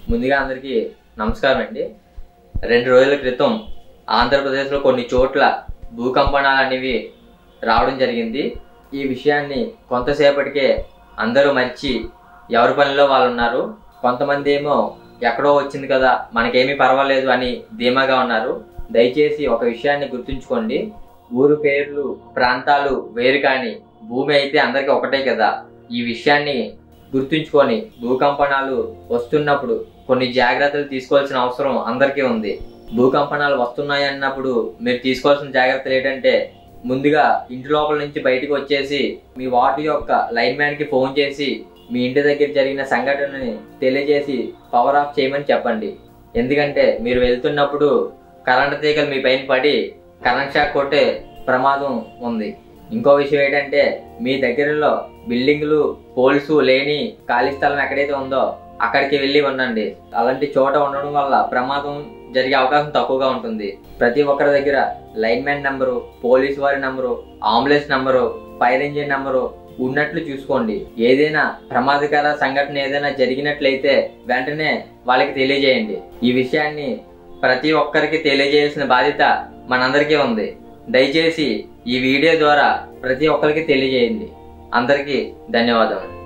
ముందుగా అందరికీ నమస్కారం అండి రెండు రోజుల క్రితం ఆంధ్రప్రదేశ్లో కొన్ని చోట్ల భూకంపనాలు అనేవి రావడం జరిగింది ఈ విషయాన్ని కొంతసేపటికే అందరూ మర్చి ఎవరి పనిలో వాళ్ళు ఉన్నారు కొంతమంది ఏమో ఎక్కడో వచ్చింది కదా మనకేమీ పర్వాలేదు అని ధీమాగా ఉన్నారు దయచేసి ఒక విషయాన్ని గుర్తుంచుకోండి ఊరు పేర్లు ప్రాంతాలు వేరు కానీ భూమి అయితే అందరికీ ఒకటే కదా ఈ విషయాన్ని గుర్తుంచుకొని భూకంపనాలు వస్తున్నప్పుడు కొన్ని జాగ్రత్తలు తీసుకోవాల్సిన అవసరం అందరికీ ఉంది భూకంపనాలు వస్తున్నాయి అన్నప్పుడు మీరు తీసుకోవాల్సిన జాగ్రత్తలు ఏంటంటే ముందుగా ఇంటి లోపల నుంచి బయటకు వచ్చేసి మీ వార్డు యొక్క లైన్ మ్యాన్ కి ఫోన్ చేసి మీ ఇంటి దగ్గర జరిగిన సంఘటనని తెలియజేసి పవర్ ఆఫ్ చేయమని చెప్పండి ఎందుకంటే మీరు వెళ్తున్నప్పుడు కరెంట్ తీగలు మీ పైన పడి కరెంట్ షాక్ కొట్టే ప్రమాదం ఉంది ఇంకో విషయం ఏంటంటే మీ దగ్గరలో బిల్డింగ్లు పోల్స్ లేని ఖాళీ స్థలం ఎక్కడైతే ఉందో అక్కడికి వెళ్ళి ఉండండి అలాంటి చోట ఉండడం వల్ల ప్రమాదం జరిగే అవకాశం తక్కువగా ఉంటుంది ప్రతి ఒక్కరి దగ్గర లైన్ మ్యాన్ నంబరు పోలీస్ వారి number ambulance number fire engine number ఉన్నట్లు చూసుకోండి ఏదైనా ప్రమాదకర సంఘటన ఏదైనా జరిగినట్లయితే వెంటనే వాళ్ళకి తెలియజేయండి ఈ విషయాన్ని ప్రతి ఒక్కరికి తెలియజేయాల్సిన బాధ్యత మనందరికీ ఉంది దయచేసి ఈ వీడియో ద్వారా ప్రతి ఒక్కరికి తెలియజేయండి అందరికీ ధన్యవాదములు